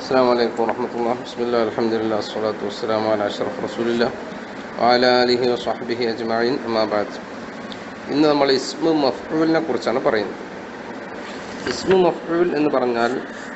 السلام عليكم ورحمة الله بسم الله الحمد لله والصلاة والسلام على أشرف رسول الله وعلى آله وصحبه أجمعين أما بعد ഇന്ന് നമ്മൾ ഇസ്മു മഫ്ഊലിനെ കുറിച്ചാണ് പറയുന്നത് ഇസ്മു മഫ്ഊൽ എന്ന് പറഞ്ഞാൽ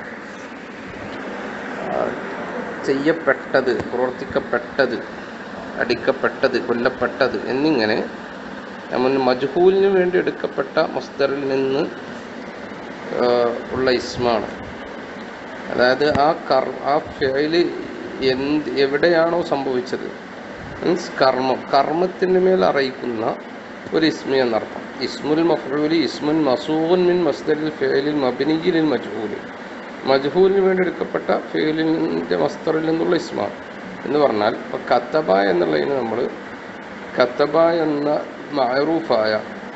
ആ, ചെയ്യപ്പെട്ടത് പ്രവർത്തിക്കപ്പെട്ടത് അടിക്കപ്പെട്ടത് കൊല്ലപ്പെട്ടത് എന്നിങ്ങനെ നമ്മൾ മജ്ഹൂലിന് വേണ്ടി എടുക്കപ്പെട്ട മസ്തറിൽ നിന്ന് ആ, ഉള്ള ഇസ്മാണ് അതായത് ആ കർ ആ ഫെയില് എന്ത് എവിടെയാണോ സംഭവിച്ചത് മീൻസ് കർമ്മം കർമ്മത്തിന് മേൽ അറിയിക്കുന്ന ഒരു ഇസ്മി എന്നർത്ഥം ഇസ്മുൽ മഫ്ഊലി ഇസ്മുൻ മസൂൻ മിൻ മസ്ദരിൽ ഫെയിലിൽ മബിനിയിൽ മജ്ഹൂല് മജ്ഹൂലിന് വേണ്ടി എടുക്കപ്പെട്ട ഫെയിലിൻ്റെ മസ്തറിൽ നിന്നുള്ള ഇസ്മാണ് എന്ന് പറഞ്ഞാൽ ഇപ്പോൾ കത്തബ എന്നുള്ളതിന് നമ്മൾ കത്തബ എന്ന മഅറൂഫായ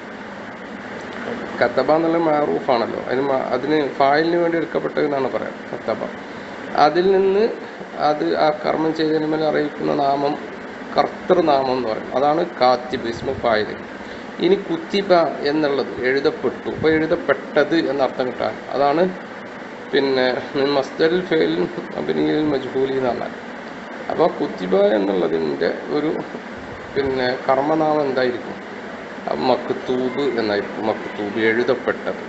കത്തബ എന്നുള്ള മാറൂഫാണല്ലോ അതിന് മ- അതിന് ഫായിലിന് വേണ്ടി എടുക്കപ്പെട്ടതെന്നാണ് പറയാം കത്തബ അതിൽ നിന്ന് അത് ആ കർമ്മം ചെയ്തതിന് മേലെ അറിയിക്കുന്ന നാമം കർത്തൃനാമം എന്ന് പറയും അതാണ് കാത്തിബ് ഇസ്മ ഫായിൽ ഇനി കുത്തിബ എന്നുള്ളത് എഴുതപ്പെട്ടു അപ്പോൾ എഴുതപ്പെട്ടത് എന്നർത്ഥം കിട്ടാൻ അതാണ് പിന്നെ മസ്ദൽ ഫെയിലിൻ അബിനിയിൽ മജ്ഹൂലി എന്ന് പറഞ്ഞാൽ അപ്പോൾ കുത്തിബ എന്നുള്ളതിൻ്റെ ഒരു പിന്നെ കർമ്മനാമം എന്തായിരിക്കും അത് മക്തൂബ് എന്നായിരിക്കും മക്തൂബ് എഴുതപ്പെട്ടത്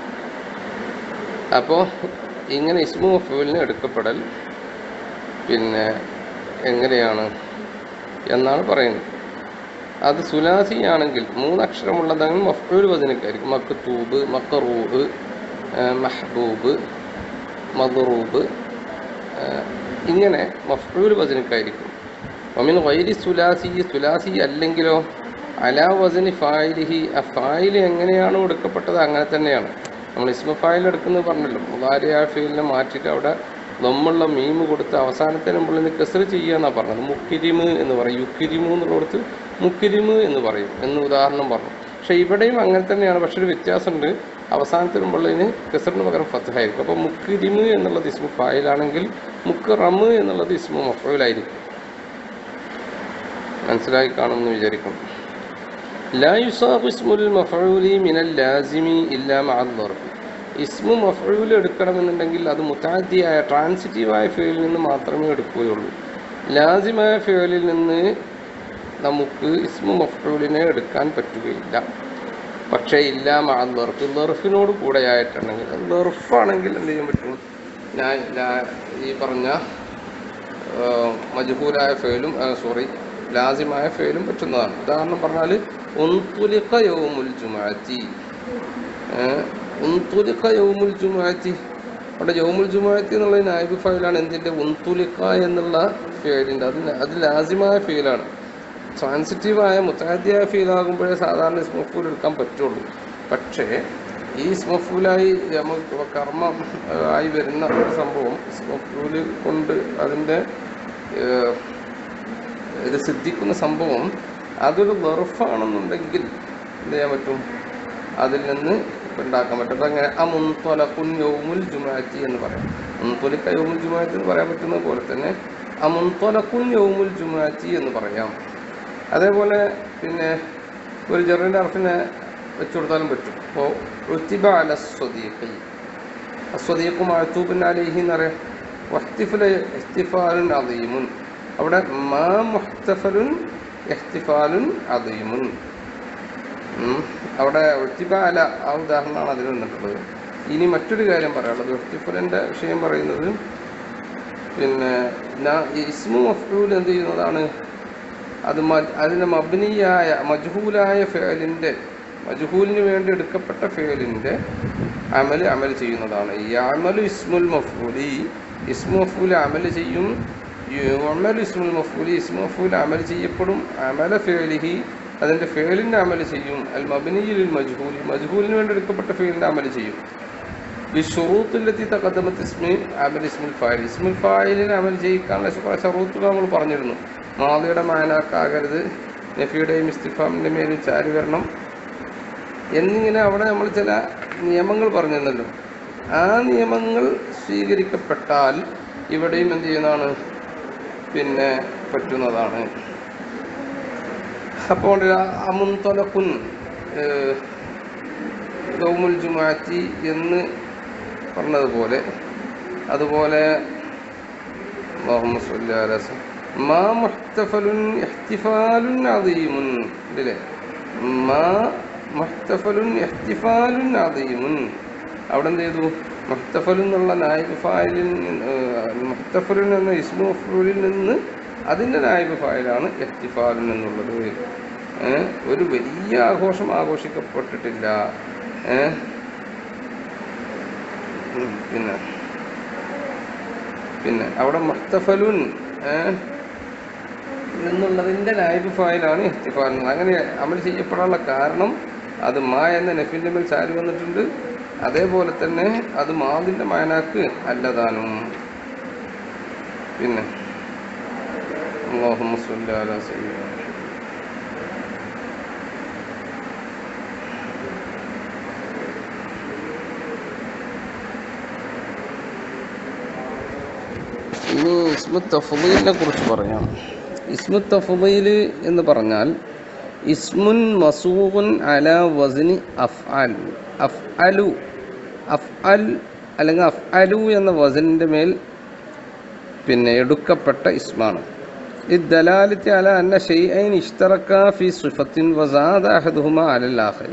അപ്പോൾ ഇങ്ങനെ ഇസ്മു മഫൂലിന് എടുക്കപ്പെടൽ പിന്നെ എങ്ങനെയാണ് എന്നാണ് പറയുന്നത് അത് സുലാസിയാണെങ്കിൽ മൂന്നക്ഷരമുള്ളതെങ്കിൽ മഫൂൽ വചനക്കായിരിക്കും മക്തൂബ് മക്കറൂബ് മഹബൂബ് മദറൂബ് ഇങ്ങനെ മഫൂൽ വചനക്കായിരിക്കും ഒമിൻ വൈരി സുലാസി സുലാസി അല്ലെങ്കിലോ അലാ വസനി ഫായിലിഹി ആ ഫായിൽ എങ്ങനെയാണോ എടുക്കപ്പെട്ടത് അങ്ങനെ തന്നെയാണ് നമ്മൾ ഇസ്മ ഫായിൽ എടുക്കുന്നത് പറഞ്ഞല്ലോ മുതാരിയ ഫീലിനെ മാറ്റിയിട്ട് അവിടെ നമ്മളുള്ള മീമ് കൊടുത്ത് അവസാനത്തിന് മുകളിൽ നിന്ന് കെസർ ചെയ്യുക എന്നാണ് പറഞ്ഞത് മുക്കിരിമ് എന്ന് പറയും യുക്കിരിമു എന്നുള്ളിടത്ത് മുക്കിരിമ് എന്ന് പറയും എന്ന് ഉദാഹരണം പറഞ്ഞു പക്ഷെ ഇവിടെയും അങ്ങനെ തന്നെയാണ് പക്ഷെ ഒരു വ്യത്യാസമുണ്ട് അവസാനത്തിന് മുകളിൽ കെസറിന് പകരം ഫത്തഹായിരിക്കും അപ്പോൾ മുക്കിരിമ് എന്നുള്ളത് ഇസ്മു ഫായിലാണെങ്കിൽ മുക്ക് റമ് എന്നുള്ളത് ഇസ്മു മഫൂലായിരിക്കും മനസ്സിലായി കാണുമെന്ന് വിചാരിക്കുന്നു لا يصاغ اسم المفعول من اللازم إلا مع الظرف ഇസ്മു മഫ്ഊൽ എടുക്കണമെന്നുണ്ടെങ്കിൽ അത് മുത്താദ്ദിയായ ട്രാൻസിറ്റീവായ ഫീലിൽ നിന്ന് മാത്രമേ എടുക്കുകയുള്ളൂ ലാസിമായ ഫീലിൽ നിന്ന് നമുക്ക് ഇസ്മു മഫ്ഊലിനെ എടുക്കാൻ പറ്റുകയില്ല പക്ഷേ ഇല്ല മാ ദർഫ് ദർഫിനോട് കൂടെ ആയിട്ടുണ്ടെങ്കിൽ ദർഫാണെങ്കിൽ എന്ത് ചെയ്യാൻ പറ്റും ഞാൻ ലാ- ഈ പറഞ്ഞ മജഹൂലായ ഫെയിലും സോറി ലാസിമായ ഫെയിലും പറ്റുന്നതാണ് ഉദാഹരണം പറഞ്ഞാൽ ഉൻതുലിഖ യൗമുൽ ജുമാഅത്തി ഏഹ്, ഉൻതുലിഖ യൗമുൽ ജുമാഅത്തി അവിടെ യൗമുൽ ജുമാഅത്തി എന്നുള്ള നായിബ് ഫയലാണ് എന്തിൻ്റെ ഉൻതുലിഖ എന്നുള്ള ഫെയിലിൻ്റെ അത് ല- അത് ലാസിമായ ഫെയിലാണ് ട്രാൻസിറ്റീവായ മുത്താദ്യായ ഫീലാകുമ്പോഴേ സാധാരണ സ്മഫൂൽ എടുക്കാൻ പറ്റുള്ളൂ പക്ഷേ ഈ സ്മഫൂലായി നമുക്ക് കർമ്മം ഏഹ്, ആയി വരുന്ന ഒരു സംഭവം സ്മഫൂല് കൊണ്ട് അതിൻ്റെ ഏഹ്, ഇത് സിദ്ധിക്കുന്ന സംഭവം അതൊരു വെറുഫാണെന്നുണ്ടെങ്കിൽ എന്ത് ചെയ്യാൻ പറ്റും അതിൽ നിന്ന് ഉണ്ടാക്കാൻ പറ്റും അപ്പം അങ്ങനെ ആ മുൻതൊലക്കുൻ യൗമുൽ ജുമാറ്റി എന്ന് പറയാം മുൻതൊലിക്ക യൗമുൽ ജുമാറ്റി എന്ന് പറയാൻ പറ്റുന്ന പോലെ തന്നെ ആ മുൻതൊലക്കുൻ യൗമുൽ ജുമാറ്റി എന്ന് പറയാം അതേപോലെ പിന്നെ ഒരു ജെറിൻ്റെ അർഫിനെ വെച്ചു കൊടുത്താലും പറ്റും അപ്പോൾ ഋത്തിബ അല സ്വദീഖി അസ്വദീഖു മഅത്തൂബിൻ അലൈഹി എന്നറിയാം വഹ്തിഫല ഇഹ്തിഫാലുൻ അദീമുൻ അവിടെ മാ മുഹ്തഫലുൻ ഇഹ്തിഫാലുൻ അദീമുൻ ഉം. അവിടെ ഒറ്റിബ അല ആ ഉദാഹരണമാണ് അതിൽ വന്നിട്ടുള്ളത് ഇനി മറ്റൊരു കാര്യം പറയാനുള്ളത് ഒറ്റിഫലിൻ്റെ വിഷയം പറയുന്നത് പിന്നെ നാ- ഈ ഇസ്മു മഫ്ഊൽ എന്ത് ചെയ്യുന്നതാണ് അത് മ- അതിന് മബ്നിയായ മജ്ഹൂലായ ഫേലിൻ്റെ മജ്ഹൂലിന് വേണ്ടി എടുക്കപ്പെട്ട ഫേലിൻ്റെ അമൽ അമൽ ചെയ്യുന്നതാണ് ഈ അമലു ഇസ്മുൽ മഫ്ഊലി ഇസ്മു മഫ്ഊൽ അമൽ ചെയ്യും അമൽ ഇസ്മുൽ മഫ്ഊലി ഇസ്മു മഫ്ഊൽ അമൽ ചെയ്യപ്പെടും അമല ഫേലിഹി അതിൻ്റെ ഫേലിൻ്റെ അമൽ ചെയ്യും അൽ മബ്നിയിൽ മജ്ഹൂലി മജ്ഹൂലിന് വേണ്ടി എടുക്കപ്പെട്ട ഫേലിൻ്റെ അമൽ ചെയ്യും ബിഷുറൂത്തിലെത്തി തക്കദ്ദമത്ത് ഇസ്മി അമൽ ഇസ്മുൽ ഫായിൽ ഇസ്മുൽ ഫായിലിന് അമൽ ചെയ്യിക്കാനുള്ള കുറേ ഷറൂത്തുകൾ നമ്മൾ പറഞ്ഞിരുന്നു മാതിയുടെ മാനാക്കാകരുത് നഫിയുടെയും ഇസ്തിഫാമിൻ്റെ മേലും ചാരി വരണം എന്നിങ്ങനെ അവിടെ നമ്മൾ ചില നിയമങ്ങൾ പറഞ്ഞിരുന്നല്ലോ ആ നിയമങ്ങൾ സ്വീകരിക്കപ്പെട്ടാൽ ഇവിടെയും എന്ത് ചെയ്യുന്നതാണ് പിന്നെ പറ്റുന്നതാണ് അപ്പോൾ അമുൻതൊലക്കുൻ യൗമുൽ ജുമാറ്റി എന്ന് പറഞ്ഞതുപോലെ അതുപോലെ اللهم صل على سيدنا ما محتفل احتفال عظيم ഇല്ലേ ما محتفل احتفال عظيم അവിടെ എന്ത് ചെയ്തു മുഹ്തഫൽ എന്നുള്ള നായിബ് ഫായിലിൽ മുഹ്തഫലുൻ എന്ന ഇസ്മു മഫ്ഊലിൽ നിന്ന് അതിൻ്റെ നായിബ് ഫായിലാണ് എഹ്തിഫാലുൻ എന്നുള്ളത് ഏ? ഒരു വലിയ ആഘോഷം ആഘോഷിക്കപ്പെട്ടിട്ടില്ല ഏ? ഉം, പിന്നെ പിന്നെ അവിടെ മുഹ്തഫലുൻ ഏ? എന്നുള്ളതിൻ്റെ നായിബ് ഫായിലാണ് ഇഹ്തിഫാൽ എന്നത്. അങ്ങനെ അമൽ ചെയ്യപ്പെടാനുള്ള കാരണം അത് മാ എന്ന നെഫിൻ്റെ മേൽ ചാരി വന്നിട്ടുണ്ട് അതേപോലെ തന്നെ അത് മാതിൻ്റെ മായനാക്ക് അല്ലതാനും പിന്നെ اللهم صل على سيدنا محمد. ഇനി ഇസ്മു തഫ്ദീലിനെ കുറിച്ച് പറയാം ഇസ്മു തഫ്ദീൽ എന്ന് പറഞ്ഞാൽ ഇസ്മുൻ മസൂഖുൻ അല വസ്നി അഫ്അൽ അഫ്അലു അഫ്അൽ അല്ലെങ്കിൽ അഫ്അലു എന്ന വസനിൻ്റെ മേൽ പിന്നെ എടുക്കപ്പെട്ട ഇസ്മാണ് ഇദ്ദലാലത്തി അല അന്ന ഷെയ്ഐൻ ഇഷ്തറക്ക ഫി സുഫത്തിൻ വസാദ അഹദുഹുമ അലൽ ആഖിർ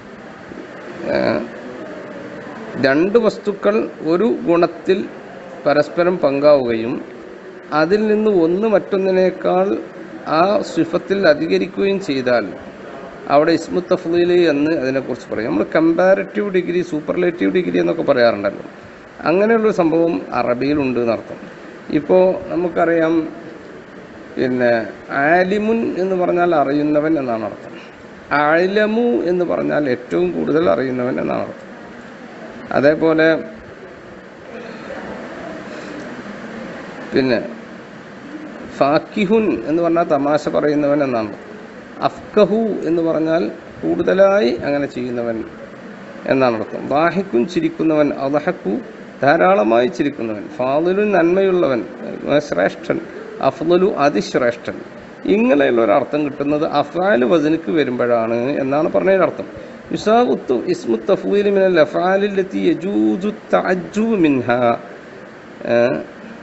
രണ്ട് വസ്തുക്കൾ ഒരു ഗുണത്തിൽ പരസ്പരം പങ്കാവുകയും അതിൽ നിന്ന് ഒന്ന് മറ്റൊന്നിനേക്കാൾ ആ സിഫത്തിൽ അധികരിക്കുകയും ചെയ്താൽ അവിടെ ഇസ്മു തഫ്ലീൽ എന്ന് അതിനെക്കുറിച്ച് പറയും നമ്മൾ കമ്പാരറ്റീവ് ഡിഗ്രി സൂപ്പർലേറ്റീവ് ഡിഗ്രി എന്നൊക്കെ പറയാറുണ്ടല്ലോ അങ്ങനെയുള്ളൊരു സംഭവം അറബിയിലുണ്ട് എന്നർത്ഥം ഇപ്പോൾ നമുക്കറിയാം പിന്നെ ആലിമുൻ എന്ന് പറഞ്ഞാൽ അറിയുന്നവൻ എന്നാണ് അർത്ഥം ആലമു എന്ന് പറഞ്ഞാൽ ഏറ്റവും കൂടുതൽ അറിയുന്നവൻ എന്നാണ് അർത്ഥം അതേപോലെ പിന്നെ ഫാക്കിഹുൻ എന്ന് പറഞ്ഞാൽ തമാശ പറയുന്നവൻ എന്നാണ് അഫ്കഹു എന്ന് പറഞ്ഞാൽ കൂടുതലായി അങ്ങനെ ചെയ്യുന്നവൻ എന്നാണ് അർത്ഥം വാഹിക്കുൻ ചിരിക്കുന്നവൻ അദഹക്കു ധാരാളമായി ചിരിക്കുന്നവൻ ഫാദുലു നന്മയുള്ളവൻ ഏർ ശ്രേഷ്ഠൻ അഫ്ദലു അതിശ്രേഷ്ഠൻ ഇങ്ങനെയുള്ള ഒരു അർത്ഥം കിട്ടുന്നത് അഫാല് വസനിക്ക് വരുമ്പോഴാണ് എന്നാണ് പറഞ്ഞതിനർത്ഥം യുസാഖുത്തു ഇസ്മു തഫ്വീൽ മിനൽ അഫാലില്ലത്തി യജൂസു തഅജ്ജുബ് മിൻഹ ഏഹ്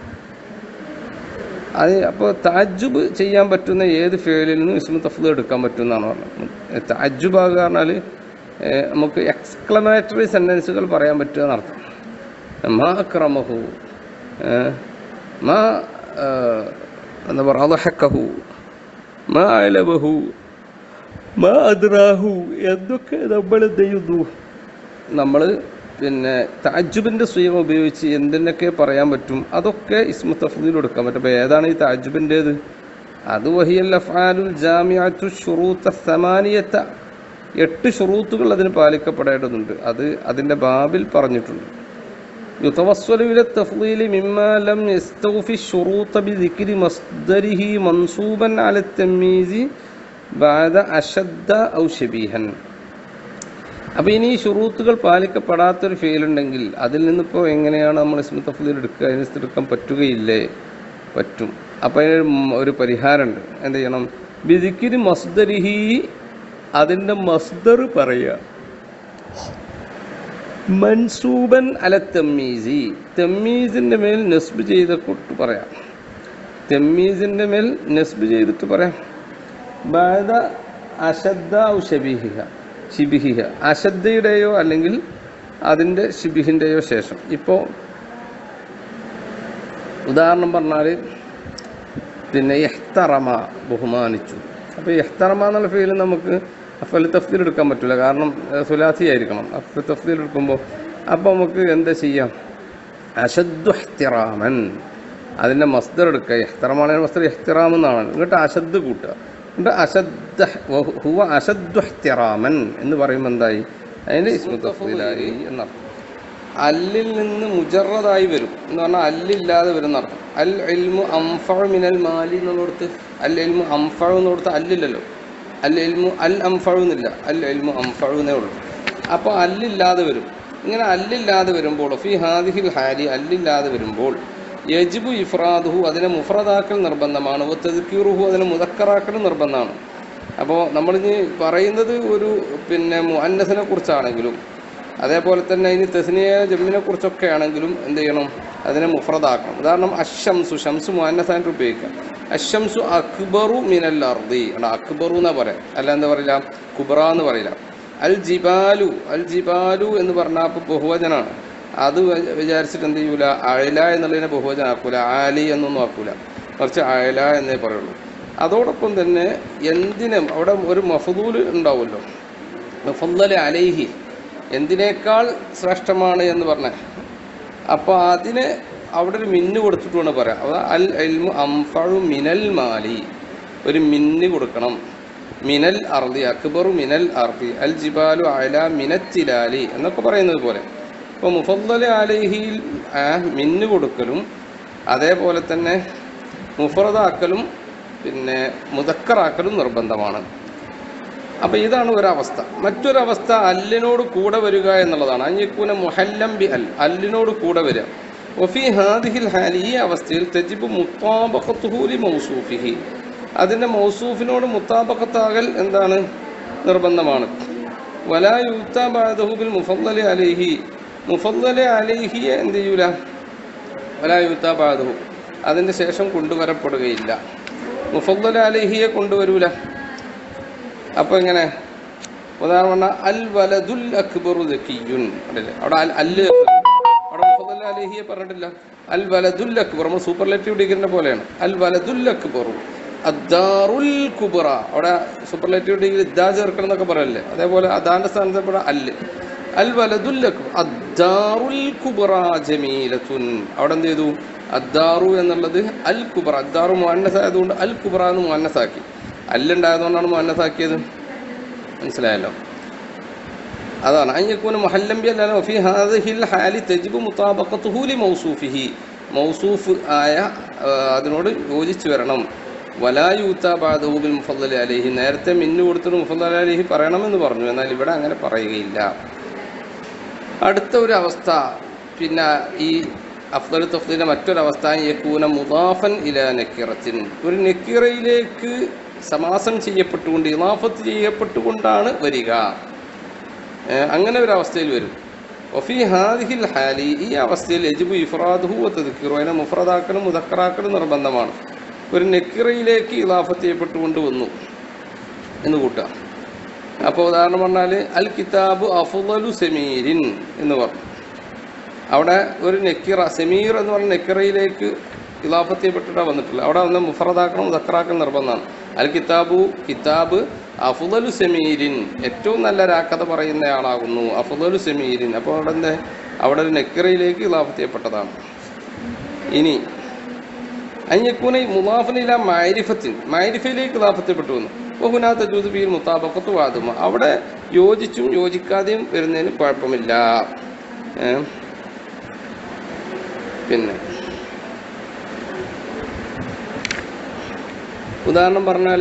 അത് അപ്പോൾ താജുബ് ചെയ്യാൻ പറ്റുന്ന ഏത് ഫേലിൽ നിന്നും ഇസ്മു തഫ്ദ് എടുക്കാൻ പറ്റും എന്നാണ് പറഞ്ഞത് താജുബ് ആകുക പറഞ്ഞാൽ ഏഹ്, നമുക്ക് എക്സ്ക്ലമേറ്ററി സെൻറ്റൻസുകൾ പറയാൻ പറ്റുക എന്നർത്ഥം മാ ക്രമഹു ഏഹ്, മാ ഏഹ്, എന്താ പറയുക അലഹക്കഹു മാ അലബഹു മാ അദ്രാഹു എന്തൊക്കെ നമ്മൾ എന്ത് ചെയ്യുന്നു നമ്മൾ പിന്നെ താജുബിൻ്റെ സ്വയം ഉപയോഗിച്ച് എന്തിനൊക്കെ പറയാൻ പറ്റും അതൊക്കെ ഇസ്മു തഫ്ദീൽ കൊടുക്കാൻ പറ്റും അപ്പോൾ ഏതാണ് ഈ താജുബിൻ്റേത് അത് വഹിയൽ അഫ്ആലുൽ ജാമിഅത്തു ഷുറൂത്ത സമാനിയത്ത എട്ട് ഷുറൂത്തുകൾ അതിന് പാലിക്കപ്പെടേണ്ടതുണ്ട് അത് അതിൻ്റെ ബാബിൽ പറഞ്ഞിട്ടുണ്ട് يتوصل إلى التفضيل مما لم يستوفي الشروط بذكر مصدره منصوبا على التمييز بعد أشد أو شبيها അപ്പോൾ ഇനി ഈ ഷുറൂത്തുകൾ പാലിക്കപ്പെടാത്തൊരു ഫെയിൽ ഉണ്ടെങ്കിൽ അതിൽ നിന്നിപ്പോൾ എങ്ങനെയാണ് നമ്മൾ ഇസ്മു തഫ്ലീൽ എടുക്കുക അതിനകത്ത് എടുക്കാൻ പറ്റുകയില്ലേ പറ്റും അപ്പോൾ അതിന് ഉം ഒരു പരിഹാരമുണ്ട് എന്ത് ചെയ്യണം ബിദിക്കിരി മസ്ദരിഹി അതിൻ്റെ മസ്ദർ പറയുക മൻസൂബൻ അല തെമ്മീസി തെമ്മീസിൻ്റെ മേൽ നെസ്ബ് ചെയ്ത കൊട്ട് പറയാം തെമ്മീസിൻ്റെ മേൽ നെസ്ബ് ചെയ്തിട്ട് പറയാം ബാദ അശദ്ദ ഔ ഷബീഹിഹ ഷിബിഹിഹ അശദ്ദയുടെയോ അല്ലെങ്കിൽ അതിൻ്റെ ഷിബിഹിൻ്റെയോ ശേഷം ഇപ്പോൾ ഉദാഹരണം പറഞ്ഞാൽ പിന്നെ എഹ്തറമ ബഹുമാനിച്ചു അപ്പോൾ എഹ്തറമ എന്നുള്ള ഫീൽ നമുക്ക് അഫൽ തഫ്തീൽ എടുക്കാൻ പറ്റില്ല കാരണം സുലാസി ആയിരിക്കണം അഫൽ തഫ്തീൽ എടുക്കുമ്പോൾ അപ്പോൾ നമുക്ക് എന്താ ചെയ്യാം അശദ്ദു എഹ്തിറാമൻ അതിൻ്റെ മസ്ദർ എടുക്കുക എഹ്തറമാണെങ്കിൽ മസ്ദർ എഹ്തിറാം എന്നാണ് എന്നിട്ട് അശദ് കൂട്ടുക എന്നിട്ട് അശദ്ദ വഹു- ഹുവ അശദ്ദു എഹ്തിറാമൻ എന്ന് പറയുമ്പോൾ എന്തായി അതിൻ്റെ ഇസ്മു തഫ്തീലായി എന്നർത്ഥം അല്ലിൽ നിന്ന് മുജറതായി വരും എന്ന് പറഞ്ഞാൽ അല്ലില്ലാതെ വരുന്ന അർത്ഥം അൽ ഇൽമു അംഫഴ മിനൽ മാലി എന്നുള്ളടത്ത് അൽ ഇൽമു അംഫഴ എന്നുള്ളടത്ത് അല്ലില്ലല്ലോ അൽ ഇൽമു അൽ അംഫഴ എന്നില്ല അൽ ഇൽമു അംഫഴ എന്നേ ഉള്ളൂ അപ്പോൾ അല്ലില്ലാതെ വരും ഇങ്ങനെ അല്ലില്ലാതെ വരുമ്പോൾ ഫി ഹാദിഹിൽ ഹാരി അല്ലില്ലാതെ വരുമ്പോൾ യജിബു ഇഫ്രാദുഹു അതിനെ മുഫ്രദാക്കൽ നിർബന്ധമാണ് ഒത്തതുക്കീറുഹു അതിനെ മുതക്കറാക്കൽ നിർബന്ധമാണ് അപ്പോൾ നമ്മളിനി പറയുന്നത് ഒരു പിന്നെ മുഅന്നസിനെ കുറിച്ചാണെങ്കിലും അതേപോലെ തന്നെ ഇനി തെസ്നിയ ജമ്മിനെ കുറിച്ചൊക്കെ ആണെങ്കിലും എന്ത് ചെയ്യണം അതിനെ മുഫ്രദാക്കണം ഉദാഹരണം അഷംസു ഷംസു മുഹന്നസായിട്ട് ഉപയോഗിക്കാം അഷംസു അക്ബറു മിനൽ അർദി എടാ അക്ബറു എന്നാ പറയാം അല്ല എന്താ പറയില്ല കുബറ എന്ന് പറയില്ല അൽ ജിബാലു അൽ ജിബാലു എന്ന് പറഞ്ഞാൽ അപ്പോൾ ബഹുവചനാണ് അത് വ- വിചാരിച്ചിട്ട് എന്ത് ചെയ്യൂല അയല എന്നുള്ളതിനെ ബഹുവചനം ആക്കൂല ആലി എന്നൊന്നും ആക്കൂല മറിച്ച് അയല എന്നേ പറയുള്ളൂ അതോടൊപ്പം തന്നെ എന്തിനും അവിടെ ഒരു മഫദൂല് ഉണ്ടാവുമല്ലോ മുഫല്ലൽ അലൈഹി എന്തിനേക്കാൾ ശ്രേഷ്ഠമാണ് എന്ന് പറഞ്ഞ അപ്പോൾ അതിന് അവിടെ ഒരു മിന്ന് കൊടുത്തിട്ട് വേണം പറയാം അതാ അൽ എൽമു അംഫഴു മിനൽ മാലി ഒരു മിന്ന് കൊടുക്കണം മിനൽ അർദി അക്ബറു മിനൽ അർദി അൽ ജിബാലു അല മിനത്തിലാലി എന്നൊക്കെ പറയുന്നത് പോലെ ഇപ്പോൾ മുഫല്ലൽ അലൈഹിയിൽ ആ, മിന്ന് കൊടുക്കലും അതേപോലെ തന്നെ മുഫറദാക്കലും പിന്നെ മുതക്കറാക്കലും നിർബന്ധമാണ് അപ്പൊ ഇതാണ് ഒരവസ്ഥ മറ്റൊരവസ്ഥ അല്ലിനോട് കൂടെ വരിക എന്നുള്ളതാണ് അഞ്ഞിക്കൂന മുഹല്ലം ബി അൽ അല്ലിനോട് കൂടെ വരിക ഒഫി ഹാദിഹിൽ ഹാലി ഈ അവസ്ഥയിൽ തെജിബ് മുത്താബക്കത്തുഹൂലി മൗസൂഫിഹി അതിന്റെ മൗസൂഫിനോട് മുത്താബക്കത്താകൽ എന്താണ് നിർബന്ധമാണ് വലാ യുത്താബാദഹുബിൽ മുഫല്ലി അലൈഹി മുഫല്ലി അലൈഹിയെ എന്ത് ചെയ്യൂല വലാ യുത്താബാദഹു അതിന്റെ ശേഷം കൊണ്ടുവരപ്പെടുകയില്ല മുഫല്ലി അലൈഹിയെ കൊണ്ടുവരൂല അപ്പൊ എങ്ങനെ ഉദാഹരണം പറഞ്ഞാൽ അൽ വലദുൽ അക്ബറു ദക്കിയുൻ കണ്ടില്ലേ അവിടെ അൽ അല്ല് അവിടെ മുഫദ്ദൽ അലഹിയെ പറഞ്ഞിട്ടില്ല അൽ വലദുൽ അക്ബർ നമ്മൾ സൂപ്പർലേറ്റീവ് ഡിഗ്രിന്റെ പോലെയാണ് അൽ വലദുൽ അക്ബറു അദ്ദാറുൽ കുബറ അവിടെ സൂപ്പർലേറ്റീവ് ഡിഗ്രി ഇദ്ദാ ചേർക്കണം എന്നൊക്കെ പറയല്ലേ അതേപോലെ അദാന്റെ സ്ഥാനത്ത് ഇവിടെ അല്ല് അൽ വലദുൽ അക്ബർ അദ്ദാറുൽ കുബറ ജമീലത്തുൻ അവിടെ എന്ത് ചെയ്തു അദ്ദാറു എന്നുള്ളത് അൽ കുബറ അദ്ദാറു മുഹന്നസ് ആയതുകൊണ്ട് അൽ കുബറ എന്ന് മുഹന്നസാക്കി അല്ലുണ്ടായതുകൊണ്ടാണ് മുഹന്നസാക്കിയത് മനസ്സിലായല്ലോ അതാണ് അഞ്ഞക്കൂന മുഹല്ലംബി അല്ല ഫി ഹാദിഹിൽ ഹാലി തജിബ് മുത്താബഖത്തുഹു ലി മൗസൂഫിഹി മൗസൂഫ് ആയ ആ, അതിനോട് യോജിച്ചു വരണം വലായൂത്ത ബാദൂബിൽ മുഫദ്ദൽ അലഹി നേരത്തെ മിന്നു കൊടുത്തിട്ട് മുഫദ്ദൽ അലഹി പറയണമെന്ന് പറഞ്ഞു എന്നാൽ ഇവിടെ അങ്ങനെ പറയുകയില്ല അടുത്ത ഒരു അവസ്ഥ പിന്നെ ഈ അഫ്ദൽ തഫ്ദീലിന്റെ മറ്റൊരവസ്ഥ യക്കൂന മുദാഫൻ ഇല നക്കിറത്തിൻ ഒരു നക്കിറയിലേക്ക് സമാസം ചെയ്യപ്പെട്ടുകൊണ്ട് ഇലാഫത്ത് ചെയ്യപ്പെട്ടുകൊണ്ടാണ് വരിക ഏഹ് അങ്ങനെ ഒരു അവസ്ഥയിൽ വരും ഒഫി ഹാദിഹിൽ ഹാലി ഈ അവസ്ഥയിൽ യജിബു ഇഫ്രാദുഹു തദ്ക്കിറു അതിനെ മുഫ്രദാക്കലും മുദക്കറാക്കലും നിർബന്ധമാണ് ഒരു നെക്കിറയിലേക്ക് ഇലാഫത്ത് ചെയ്യപ്പെട്ടുകൊണ്ട് വന്നു എന്ന് കൂട്ടുക അപ്പോൾ ഉദാഹരണം പറഞ്ഞാൽ അൽ കിതാബ് അഫുദലു സെമീരിൻ എന്ന് പറഞ്ഞു അവിടെ ഒരു നെക്കിറ സെമീർ എന്ന് പറഞ്ഞ നെക്കിറയിലേക്ക് ഇലാഫത്ത് ചെയ്യപ്പെട്ടിട്ടാണ് വന്നിട്ടില്ല അവിടെ വന്ന് മുഫറദാക്കണം മുദക്കറാക്കണം നിർബന്ധമാണ് അൽ കിതാബു കിതാബ് അഫുദലു സെമീരിൻ ഏറ്റവും നല്ല രാക്കഥ പറയുന്നയാളാകുന്നു അഫുദലു സെമീരിൻ അപ്പോൾ അവിടെ എന്താ അവിടെ ഒരു നെക്കിറയിലേക്ക് ഇലാഫത്ത് ചെയ്യപ്പെട്ടതാണ് ഇനി അഞ്ഞക്കൂന മുലാഫിനില മാരിഫത്തിൻ മാരിഫയിലേക്ക് ഇലാഫത്തിൽപ്പെട്ടു വന്നു ബഹുനാത്ത ജൂതുബിയിൽ മുത്താബക്കത്ത് വാതുമ അവിടെ യോജിച്ചും യോജിക്കാതെയും വരുന്നതിന് കുഴപ്പമില്ല ഏ? പിന്നെ ഉദാഹരണം പറഞ്ഞാല്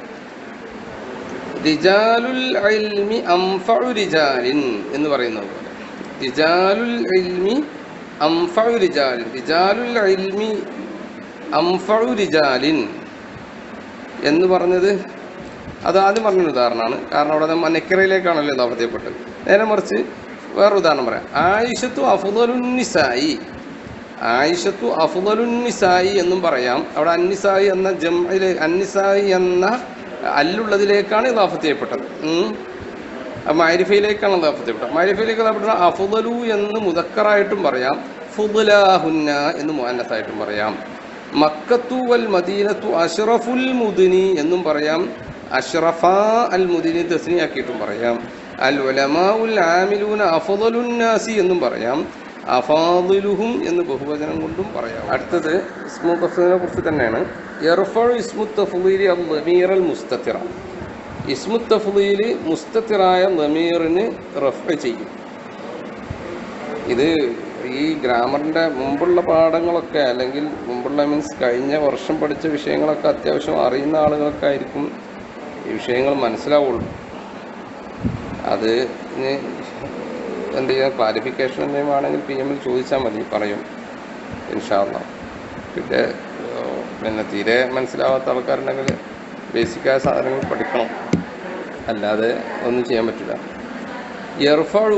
റിജാലുൽ ഇൽമി അംഫഉ റിജാലിൻ എന്ന് പറയുന്നത് പോലെ റിജാലുൽ ഇൽമി അംഫഉ റിജാലിൻ റിജാലുൽ ഇൽമി അംഫഉ റിജാലിൻ എന്ന് പറഞ്ഞത് അത് ആദ്യം പറഞ്ഞൊരു ഉദാഹരണമാണ് കാരണം അവിടെ നമ്മൾ നെക്കറയിലേക്കാണല്ലോ ഇത് അവധിയപ്പെട്ടത് നേരെ മറിച്ച് വേറെ ഉദാഹരണം പറയാം ആയിഷത്തു അഫുദലുന്നിസായി ആയിഷത്തു അഫുദലുന്നിസായി എന്നും പറയാം അവിടെ അന്നിസായി എന്ന ജംഇലെ അന്നിസായി എന്ന അല്ലുള്ളതിലേക്കാണ് ഇതാഫത്ത് ചെയ്യപ്പെട്ടത് ഉം. ആ മാരിഫയിലേക്കാണ് ഇതാഫത്ത് ചെയ്യപ്പെട്ടത് മാരിഫയിലേക്ക് ഇതാപ്പെട്ട അഫുദലു എന്ന് മുദക്കറായിട്ടും പറയാം ഫുദലാഹുന്ന എന്ന് മുഅന്നസായിട്ടും പറയാം മക്കത്തു വൽ മദീനത്തു അഷ്റഫുൽ മുദിനി എന്നും പറയാം അഷ്റഫ അൽ മുദിനി തസ്നിയാക്കിയിട്ടും പറയാം അൽ ഉലമാ ഉൽ ആമിലൂന അഫദലുന്നാസി എന്നും പറയാം അഫാദിലുഹും എന്ന് ബഹുവചനം കൊണ്ടും പറയാം അടുത്തത് ഇസ്മു തഫ്ദീലിനെ കുറിച്ച് തന്നെയാണ് യർഫഉ ഇസ്മു തഫ്ദീലി അൽ ലമീർ അൽ മുസ്തത്തിറ ഇസ്മു തഫ്ദീലി മുസ്തത്തിറായ ലമീറിന് റഫ് ചെയ്യും ഇത് ഈ ഗ്രാമറിന്റെ മുമ്പുള്ള പാഠങ്ങളൊക്കെ അല്ലെങ്കിൽ മുമ്പുള്ള മീൻസ് കഴിഞ്ഞ വർഷം പഠിച്ച വിഷയങ്ങളൊക്കെ അത്യാവശ്യം അറിയുന്ന ആളുകൾക്ക് ആയിരിക്കും ഈ വിഷയങ്ങൾ മനസ്സിലാവുള്ളൂ അത് ഇനി എന്ത് ചെയ്യാം ക്ലാരിഫിക്കേഷൻ എന്തെങ്കിലും ആണെങ്കിൽ പി എമ്മിൽ ചോദിച്ചാൽ മതി പറയും ഇൻഷാല്ല പിന്നെ ഏഹ്, പിന്നെ തീരെ മനസ്സിലാവാത്ത ആൾക്കാരുണ്ടെങ്കിൽ ബേസിക്കായ സാധനങ്ങൾ പഠിക്കണം അല്ലാതെ ഒന്നും ചെയ്യാൻ പറ്റില്ല യർഫഴു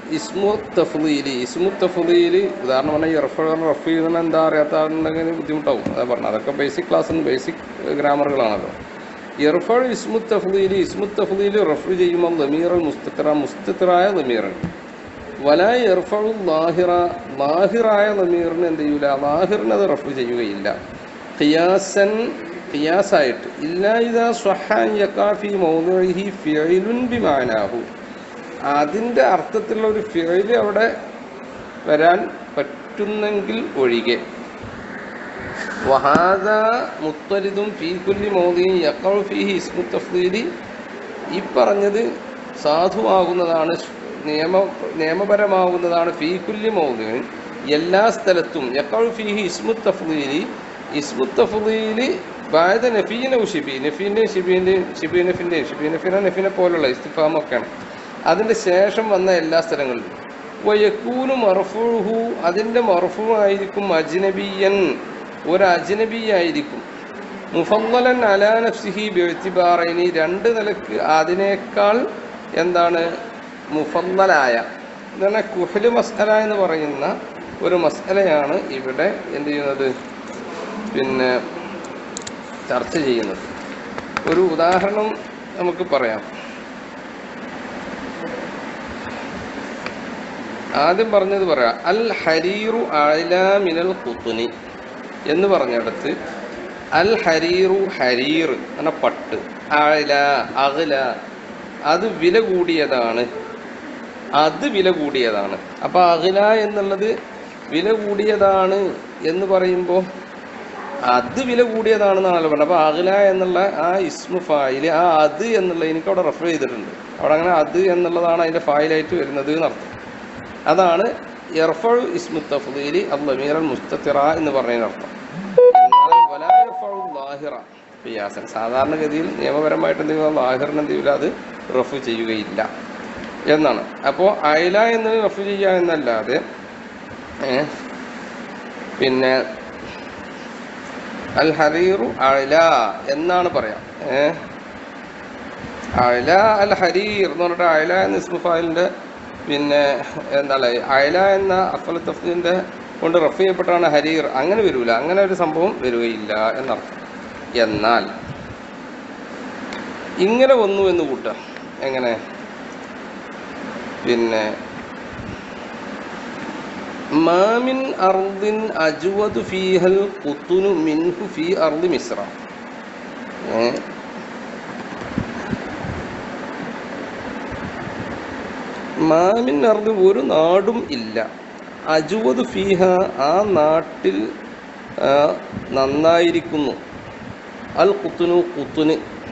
ഇസ്മു തഫ്ലീലി ഇസ്മു തഫ്ലീലി ഉദാഹരണം പറഞ്ഞാൽ ഇറഫ് റഫ് ചെയ്യുന്ന എന്താ അറിയാത്ത ആളുണ്ടെങ്കിൽ ബുദ്ധിമുട്ടാവും അതാ പറഞ്ഞത് അതൊക്കെ ബേസിക് ക്ലാസ്സിന് ബേസിക് ഗ്രാമറുകളാണല്ലോ ഇർഫൾ ഇസ്മു തഫ്ലീലി ഇസ്മു തഫ്ലീലി റഫ് ചെയ്യുമ്പോൾ ലമീറൽ മുസ്തത്തിറ മുസ്തത്തിറായ ലമീറൻ വല ഇർഫളു ലാഹിറ ലാഹിറായ ലമീറിന് എന്ത് ചെയ്യൂല ലാഹിറിന് അത് റഫ് ചെയ്യുകയില്ല ഖിയാസൻ ഖിയാസായിട്ട് ഇല്ലാ ഇതാ സ്വഹാൻ യക്കാഫി മൗദുഇഹി ഫിഇലുൻ ബിമാനാഹു അതിൻ്റെ അർത്ഥത്തിലുള്ള ഒരു ഫിഴല് അവിടെ വരാൻ പറ്റുന്നെങ്കിൽ ഒഴികെ വഹാദ മുത്തരിതും ഫീ കുല്ലി മൗദിയും യക്കൗ ഫീഹി ഇസ്മു തഫ്ദീലി ഈ പറഞ്ഞത് സാധുവാകുന്നതാണ് നിയമ നിയമപരമാകുന്നതാണ് ഫീ കുല്ലി മൗദിയും എല്ലാ സ്ഥലത്തും യക്കൗ ഫീഹി ഇസ്മു തഫ്ദീലി ഇസ്മു തഫ്ദീലി ബായത നഫീനെ ഷിബി നഫീൻ്റെയും ഷിബീൻ്റെയും ഷിബി നഫിൻ്റെയും ഷിബി നഫീന നഫീനെ പോലുള്ള ഇസ്തിഫാമൊക്കെയാണ് അതിൻ്റെ ശേഷം വന്ന എല്ലാ സ്ഥലങ്ങളിലും വയക്കൂനു മർഫുഹു അതിൻ്റെ മർഫുവായിരിക്കും അജ്നബിയൻ ഒരു അജ്നബിയായിരിക്കും മുഫല്ലലൻ അലാ നഫ്സിഹി ബെഴുത്തിബാറൈനി രണ്ട് നിലക്ക് അതിനേക്കാൾ എന്താണ് മുഫല്ലലായ എന്താണ് കുഹല് മസ്അല എന്ന് പറയുന്ന ഒരു മസ്അലയാണ് ഇവിടെ എന്ത് ചെയ്യുന്നത് പിന്നെ ചർച്ച ചെയ്യുന്നത് ഒരു ഉദാഹരണം നമുക്ക് പറയാം ആദ്യം പറഞ്ഞത് പറയാം അൽ ഹരീറു അല മിനൽ കുത്തുനി എന്ന് പറഞ്ഞിടത്ത് അൽ ഹരീറു ഹരീർ എന്ന പട്ട് അല അകല അത് വില കൂടിയതാണ് അത് വില കൂടിയതാണ് അപ്പൊ അകല എന്നുള്ളത് വില കൂടിയതാണ് എന്ന് പറയുമ്പോൾ അത് വില കൂടിയതാണെന്നാണല്ലോ പറഞ്ഞത് അപ്പൊ അകല എന്നുള്ള ആ ഇസ്മു ഫായില് ആ അത് എന്നുള്ള എനിക്ക് അവിടെ റെഫർ ചെയ്തിട്ടുണ്ട് അവിടെ അങ്ങനെ അത് എന്നുള്ളതാണ് അതിന്റെ ഫായിലായിട്ട് വരുന്നത് എന്നർത്ഥം അതാണ് ഇർഫഉ ഇസ്മു തഫ്ദീലി അൽ മുസ്തത്തിറ എന്ന് പറയുന്നതിനർത്ഥം എന്നാൽ വലാ യർഫഉ ലാഹിറ ഖിയാസൻ സാധാരണഗതിയിൽ നിയമപരമായിട്ട് എന്ത് ചെയ്യുക ലാഹിറിന് എന്ത് ചെയ്യില്ല അത് റഫ് ചെയ്യുകയില്ല എന്നാണ് അപ്പോൾ അയല എന്ന് റഫ് ചെയ്യുക എന്നല്ലാതെ ഏ, പിന്നെ അൽ ഹരീറു അയല എന്നാണ് പറയാം ഏ അയല അൽ ഹരീർ എന്ന് പറഞ്ഞിട്ട് അയല എന്ന ഇസ്മു ഫായിലിന്റെ പിന്നെ എന്താണ് അയല എന്ന അഫൽ തഫ്ദീന്റെ കൊണ്ട് റഫ് ചെയ്യപ്പെട്ടാണ് ഹരീർ അങ്ങനെ വരൂല അങ്ങനെ ഒരു സംഭവം വരികയില്ല എന്നർത്ഥം എന്നാൽ ഇങ്ങനെ വന്നു എന്ന് കൂട്ടുക എങ്ങനെ പിന്നെ മാമിൻ അർദിൻ അജുവദു ഫീഹൽ കുത്തുനു മിൻഹു ഫീ അർദി മിസ്ര ഏ? മാമിൻ അർദ് ഒരു നാടും ഇല്ല അജുവദ് ഫീഹ ആ നാട്ടിൽ ആ, നന്നായിരിക്കുന്നു അൽ കുത്തുനു കുത്തുന്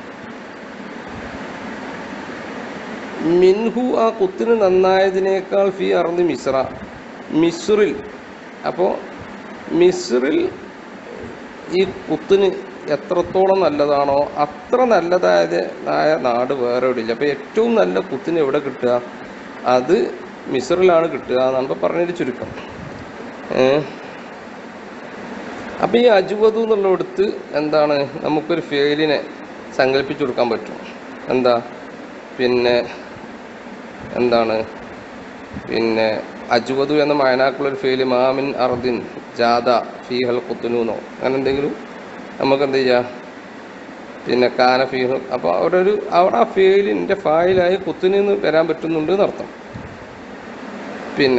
മിൻഹു ആ കുത്തിന് നന്നായതിനേക്കാൾ ഫി അർദ് മിസ്ര മിസ്റിൽ അപ്പോൾ മിസ്റിൽ ഈ കുത്തിന് എത്രത്തോളം നല്ലതാണോ അത്ര നല്ലതായത് ആയ നാട് വേറെ എവിടെയില്ല അപ്പോൾ ഏറ്റവും നല്ല കുത്തിന് എവിടെ കിട്ടുക അത് മിസ്റിലാണ് കിട്ടുക എന്നാണ് ഇപ്പോൾ പറഞ്ഞൊരു ചുരുക്കം ഏഹ് അപ്പോൾ ഈ അജുവതു എന്നുള്ളിടത്ത് എന്താണ് നമുക്കൊരു ഫെയിലിനെ സങ്കല്പിച്ചു കൊടുക്കാൻ പറ്റും എന്താ പിന്നെ എന്താണ് പിന്നെ അജുവതു എന്ന മയനാക്കുള്ളൊരു ഫെയില് മാമിൻ അർദിൻ ജാദ ഫീഹൽ കുത്തുനൂന്നോ അങ്ങനെ എന്തെങ്കിലും നമുക്ക് എന്ത് ചെയ്യാം പിന്നെ കാന ഫീഹ് അപ്പോൾ അവിടെ ഒരു അവിടെ ആ ഫെയിലിൻ്റെ ഫായിലായി കുത്തുനിന്ന് വരാൻ പറ്റുന്നുണ്ട് എന്നർത്ഥം പിന്നെ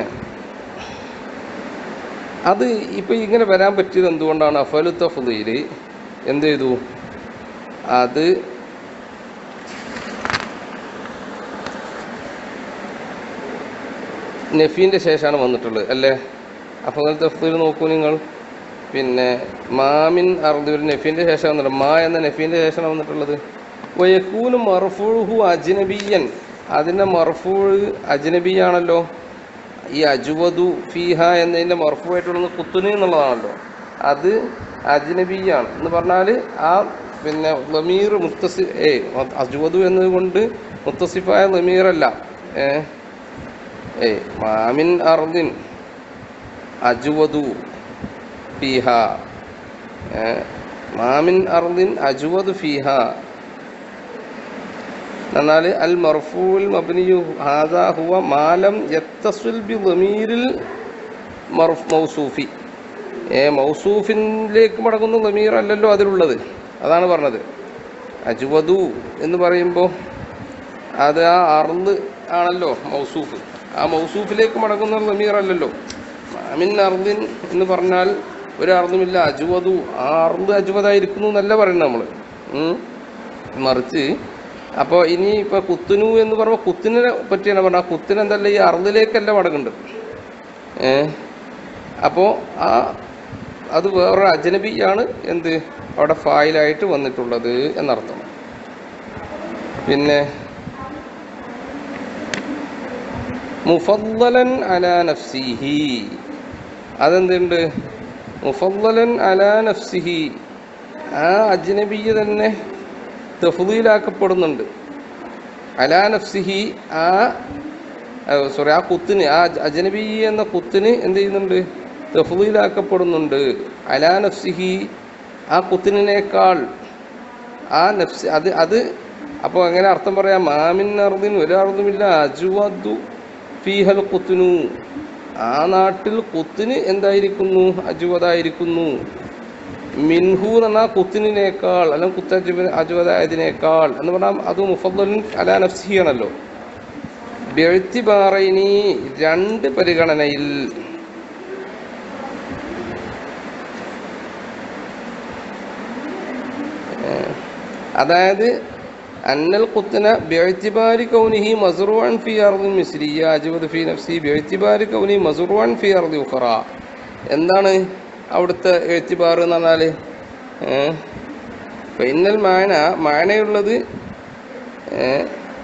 അത് ഇപ്പൊ ഇങ്ങനെ വരാൻ പറ്റിയത് എന്തുകൊണ്ടാണ് അഫലു തഫ്ദീൽ എന്ത് ചെയ്തു അത് നഫീൻ്റെ ശേഷമാണ് വന്നിട്ടുള്ളത് അല്ലേ അഫൽ തഫ്ദീൽ നോക്കൂ നിങ്ങൾ പിന്നെ മാമിൻ അറുതി ഒരു നഫീൻ്റെ ശേഷം വന്നിട്ട് മാ എന്ന നഫീൻ്റെ ശേഷമാണ് വന്നിട്ടുള്ളത് വയക്കൂന് മർഫൂഹു അജ്നബിയൻ അതിൻ്റെ മർഫൂൾ അജ്നബിയാണല്ലോ ഈ അജുവദു ഫീഹ എന്നതിൻ്റെ മർഫുവായിട്ടുള്ള കുത്തുനി എന്നുള്ളതാണല്ലോ അത് അജ്നബിയാണ് എന്ന് പറഞ്ഞാൽ ആ പിന്നെ ലമീർ മുത്തസി ഏ അജുവദു എന്നതുകൊണ്ട് മുത്തസിഫായ ലമീറല്ല ഏ ഏ മാമിൻ അർദിൻ അജുവദു ഫീഹ ഏ മാമിൻ അർദിൻ അജുവദു ഫീഹ എന്നാൽ അൽ മർഫൂൽ മബ്നിയു ഹാദാ ഹുവ മാലം യത്തസുൽ ബി ലമീരിൽ മർഫ് മൗസൂഫി ഏ മൗസൂഫിലേക്ക് മടങ്ങുന്ന ലമീർ അല്ലല്ലോ അതിലുള്ളത് അതാണ് പറഞ്ഞത് അജ്വദു എന്ന് പറയുമ്പോൾ അത് ആ അർന്ന് ആണല്ലോ മൗസൂഫ് ആ മൗസൂഫിലേക്ക് മടങ്ങുന്ന ലമീർ അല്ലല്ലോ അമിൻ അർദിൻ എന്ന് പറഞ്ഞാൽ ഒരു അർന്നുമില്ല അജുവതു ആ അർന്ന് അജുവതായിരിക്കുന്നു എന്നല്ല പറയുന്നത് നമ്മൾ മറിച്ച് അപ്പോൾ ഇനി ഇപ്പോൾ കുത്തുനു എന്ന് പറയുമ്പോൾ കുത്തിനെ പറ്റിയാണ് പറഞ്ഞത് ആ കുത്തിന് എന്തല്ല ഈ അർന്നിലേക്കല്ല മടങ്ങുന്നുണ്ട് ഏ അപ്പോൾ ആ അത് വേറൊരു അജനബിയാണ് എന്ത് അവിടെ ഫായിലായിട്ട് വന്നിട്ടുള്ളത് എന്നർത്ഥം പിന്നെ മുഫദ്ദലൻ അലാ നഫ്സിഹി അതെന്തുണ്ട് മുഫദ്ദലൻ അലാ നഫ്സിഹി ആ അജ്നബിയ തന്നെ തഫ്ദീലാക്കപ്പെടുന്നുണ്ട് അലാ നഫ്സിഹി ആ സോറി ആ കുത്തിന് ആ അജ്നബി എന്ന കുത്തിന് എന്ത് ചെയ്യുന്നുണ്ട് തഫ്ദീലാക്കപ്പെടുന്നുണ്ട് അലാ നഫ്സിഹി ആ കുത്തിനേക്കാൾ ആ നഫ്സ് അത് അത് അപ്പോൾ എങ്ങനെ അർത്ഥം പറയാം മാമിൻ അർദിൻ ഒരു അർദുമില്ല അജുവദു ഫീഹൽ കുത്തുനു ആ നാട്ടിൽ കുത്തിന് എന്തായിരിക്കുന്നു അജുവതായിരിക്കുന്നു മിൻഹു എന്ന് പറഞ്ഞാൽ കുത്തിനേക്കാൾ അല്ലെങ്കിൽ കുത്ത അജുവതായതിനേക്കാൾ എന്ന് പറഞ്ഞാൽ അത് മുഫദ്ദലിൻ അലാ നഫ്സിഹി ആണല്ലോ ബെഴുത്തിബാറൈനി രണ്ട് പരിഗണനയിൽ ഏഹ് അതായത് അന്നൽ കുത്തന ബെഴുത്തിബാരി കൗനിഹി മസുറുവാൻ ഫി അർദിൻ മിസ്രിയ അജുവദ് ഫി നഫ്സി ബെഴുത്തിബാരി കൗനി മസുറുവാൻ ഫി അർദി ഉഖറ എന്താണ് അവിടുത്തെ എഴുത്തിബാർ എന്ന് പറഞ്ഞാൽ പിന്നൽ മാന മാനയുള്ളത് ഏഹ്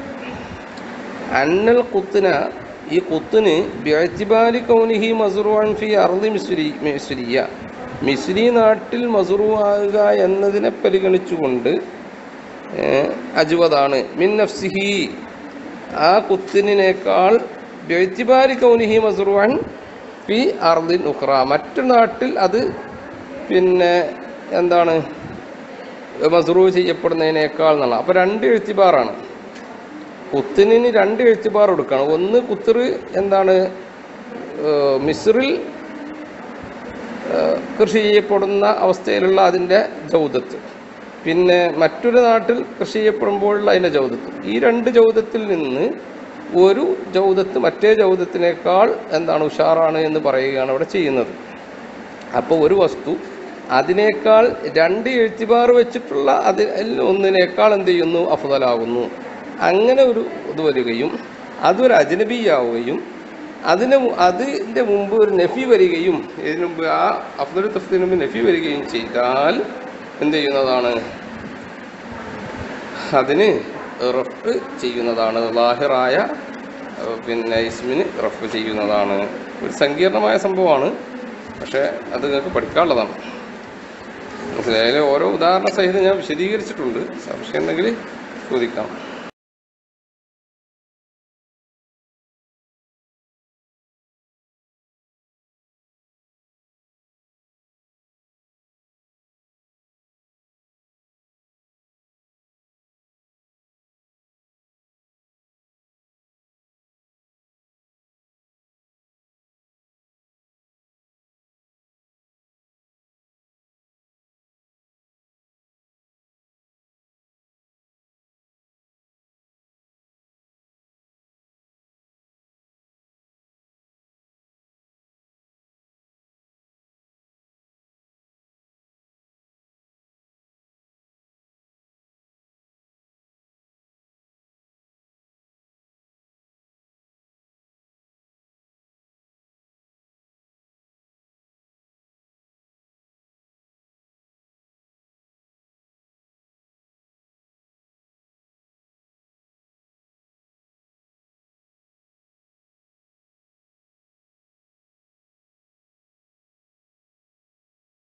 അന്നൽ കുത്തിന ഈ കുത്തിന് ബിഅ്തിബാരി കൗനിഹി മസ്റുവാൻ ഫി അർദി മിസ്രി മിസ്രിയ മിസ്രി നാട്ടിൽ മസ്റുവാകുക എന്നതിനെ പരിഗണിച്ചുകൊണ്ട് ഏഹ്, അജ്വദാണ് മിൻ നഫ്സിഹി ആ കുത്തിനേക്കാൾ ബിഅ്തിബാരി കൗനിഹി മസ്റുവാൻ ഫി അർദിൻ ഉഖ്റ മറ്റു നാട്ടിൽ അത് പിന്നെ എന്താണ് മസ്റൂ ചെയ്യപ്പെടുന്നതിനേക്കാൾ എന്നുള്ള അപ്പോൾ രണ്ട് എഴുത്തിബാറാണ് കുത്തിനിന് രണ്ട് എഴുത്തുപാർ കൊടുക്കണം ഒന്ന് കുത്തിർ എന്താണ് ഏഹ് മിസ്റിൽ ഏഹ് കൃഷി ചെയ്യപ്പെടുന്ന അവസ്ഥയിലുള്ള അതിൻ്റെ ജൗദത്ത് പിന്നെ മറ്റൊരു നാട്ടിൽ കൃഷി ചെയ്യപ്പെടുമ്പോഴുള്ള അതിൻ്റെ ജൗദത്ത് ഈ രണ്ട് ജൗദത്തിൽ നിന്ന് ഒരു ജൗദത്ത് മറ്റേ ജൗദത്തിനേക്കാൾ എന്താണ് ഉഷാറാണ് എന്ന് പറയുകയാണ് അവിടെ ചെയ്യുന്നത് അപ്പോൾ ഒരു വസ്തു അതിനേക്കാൾ രണ്ട് എഴുത്തിബാർ വെച്ചിട്ടുള്ള അതിൽ ഒന്നിനേക്കാൾ എന്ത് ചെയ്യുന്നു അഫുതലാകുന്നു അങ്ങനെ ഒരു ഇത് വരികയും അതൊരു അജനബിയാവുകയും അതിന് മു- അതിൻ്റെ മുമ്പ് ഒരു നഫി വരികയും ഇതിനു മുമ്പ് ആ അഫ്ദൽ തഫ്തിന് മുമ്പ് നഫി വരികയും ചെയ്താൽ എന്ത് ചെയ്യുന്നതാണ് അതിന് റഫ് ചെയ്യുന്നതാണ് ലാഹിറായ ഏഹ്, പിന്നെ ഇസ്മിന് റഫ് ചെയ്യുന്നതാണ് ഒരു സങ്കീർണമായ സംഭവമാണ് പക്ഷേ അത് നിങ്ങൾക്ക് പഠിക്കാനുള്ളതാണ് മനസ്സിലായാലും ഓരോ ഉദാഹരണ സഹിതം ഞാൻ വിശദീകരിച്ചിട്ടുണ്ട് സംശയം ഉണ്ടെങ്കിൽ ചോദിക്കാം